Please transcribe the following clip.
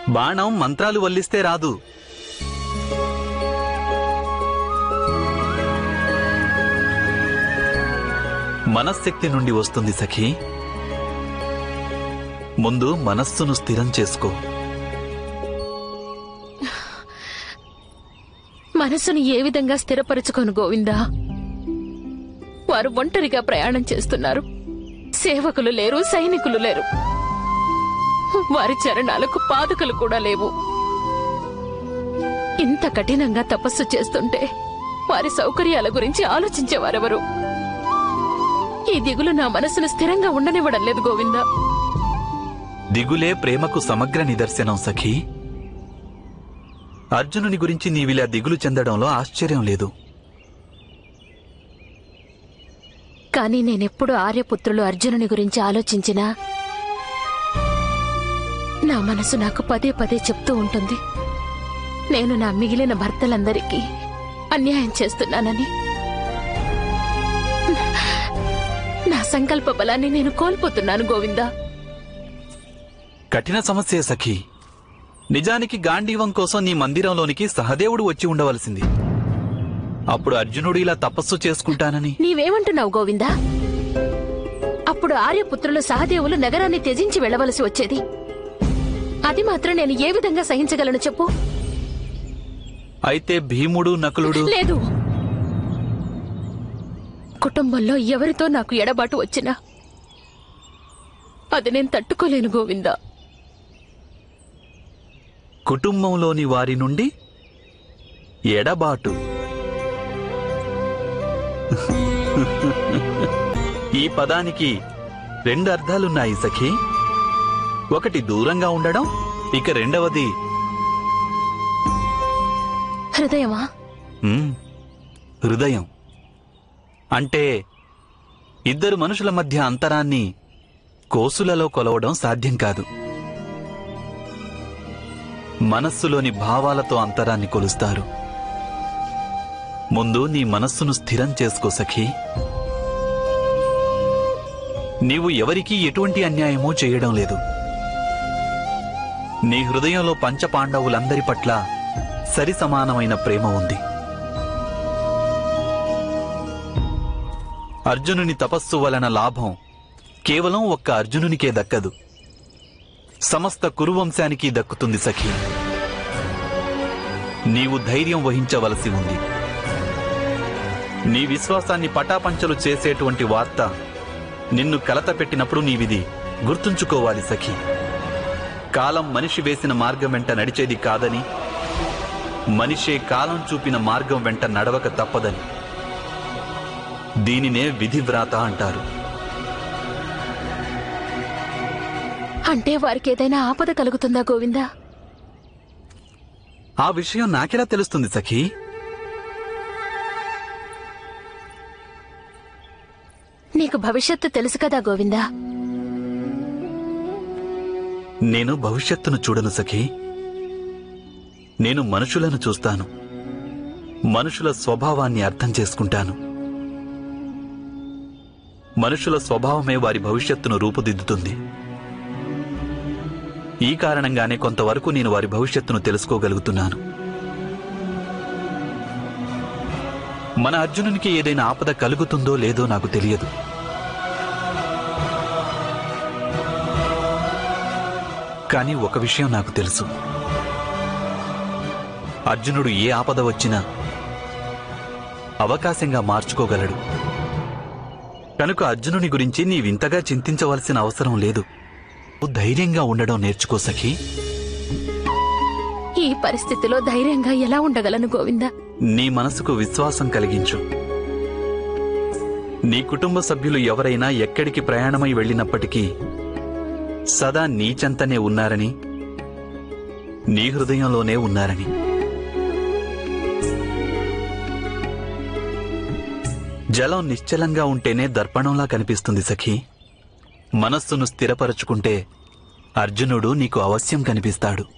బాణం మంత్రాలు వల్లిస్తే రాదు మనశ్శక్తి నుండి వస్తుంది సఖీ ముందు మనస్సును స్థిరం చేసుకో మనసును ఏ విధంగా స్థిరపరచుకోను గోవిందా వారు ఒంటరిగా ప్రయాణం చేస్తున్నారు సేవకులు లేరు సైనికులు లేరు వారి చరణాలకు పాదుకలు కూడా లేవు ఇంత కఠినంగా తపస్సు చేస్తుంటే వారి సౌకర్యాల గురించి ఆలోచించేవారెవరు ఈ దిగులు నా మనసును స్థిరంగా ఉండనివ్వడం లేదు గోవిందా దిగులే ప్రేమకు సమగ్ర నిదర్శనం సఖీ అర్జునుని గురించి నీవిలా దిగులు చెందడంలో ఆశ్చర్యం లేదు కానీ నేనెప్పుడు ఆర్యపుత్రులు అర్జునుని గురించి ఆలోచించినా నా మనసు నాకు పదే పదే చెప్తూ ఉంటుంది నేను నా మిగిలిన భర్తలందరికీ అన్యాయం చేస్తున్నానని నా సంకల్ప బలాన్ని నేను కోల్పోతున్నాను గోవిందా కఠిన సమస్యే సఖీ నిజానికి గాంధీవం కోసం నీ మందిరంలోనికి సహదేవుడు వచ్చి ఉండవలసింది అప్పుడు అర్జునుడు ఇలా తపస్సు చేసుకుంటానని నీవేమంటున్నావు గోవిందా అప్పుడు ఆర్యపుత్రులు సహదేవులు నగరాన్ని త్యజించి వెళ్ళవలసి వచ్చేది అది మాత్రం నేను ఏ విధంగా సహించగలను చెప్పు అయితే భీముడు నకులుడు లేదు కుటుంబంలో ఎవరితో నాకు ఎడబాటు వచ్చినా అది నేను తట్టుకోలేను గోవిందా కుటుంబంలోని వారి నుండి ఎడబాటు ఈ పదానికి రెండు అర్థాలున్నాయి సఖీ ఒకటి దూరంగా ఉండడం ఇక రెండవది హృదయమా ఉమ్, హృదయం అంటే ఇద్దరు మనుషుల మధ్య అంతరాన్ని కోసులలో కొలవడం సాధ్యం కాదు మనస్సులోని భావాలతో అంతరాన్ని కొలుస్తారు ముందు నీ మనస్సును స్థిరం చేసుకో సఖీ నీవు ఎవరికీ ఎటువంటి అన్యాయమూ చేయడం లేదు నీ హృదయంలో పంచపాండవులందరి పట్ల సరి సమానమైన ప్రేమ ఉంది అర్జునుని తపస్సు వలన లాభం కేవలం ఒక్క అర్జునునికే దక్కదు సమస్త కురువంశానికి దక్కుతుంది సఖీ నీవు ధైర్యం వహించవలసి ఉంది నీ విశ్వాసాన్ని పటాపంచలు చేసేటువంటి వార్త నిన్ను కలత పెట్టినప్పుడు నీవిది గుర్తుంచుకోవాలి సఖీ కాలం మనిషి వేసిన మార్గం వెంట నడిచేది కాదని మనిషే కాలం చూపిన మార్గం వెంట నడవక తప్పదని దీనినే విధివ్రాత అంటారు అంటే వారికి ఏదైనా ఆపద కలుగుతుందా గోవిందా ఆ విషయం నాకెలా తెలుస్తుంది సఖీ నీకు భవిష్యత్తు తెలుసు కదా గోవిందా నేను భవిష్యత్తును చూడను సఖీ నేను మనుషులను చూస్తాను మనుషుల స్వభావాన్ని అర్థం చేసుకుంటాను మనుషుల స్వభావమే వారి భవిష్యత్తును రూపుదిద్దుతుంది ఈ కారణంగానే కొంతవరకు నేను వారి భవిష్యత్తును తెలుసుకోగలుగుతున్నాను మన అర్జునునికి ఏదైనా ఆపద కలుగుతుందో లేదో నాకు తెలియదు కానీ ఒక విషయం నాకు తెలుసు అర్జునుడు ఏ ఆపద వచ్చినా అవకాశంగా మార్చుకోగలడు కనుక అర్జునుని గురించి నీవింతగా చింతించవలసిన అవసరం లేదు ధైర్యంగా ఉండడం నేర్చుకో సఖీ ఈ పరిస్థితిలో ధైర్యంగా ఎలా ఉండగలను గోవిందా నీ మనసుకు విశ్వాసం కలిగించు నీ కుటుంబ సభ్యులు ఎవరైనా ఎక్కడికి ప్రయాణమై వెళ్ళినప్పటికీ సదా నీ చెంతనే ఉన్నారని నీ హృదయంలోనే ఉన్నారని జలం నిశ్చలంగా ఉంటేనే దర్పణంలా కనిపిస్తుంది సఖీ మనస్సును స్థిరపరచుకుంటే అర్జునుడు నీకు అవశ్యం కనిపిస్తాడు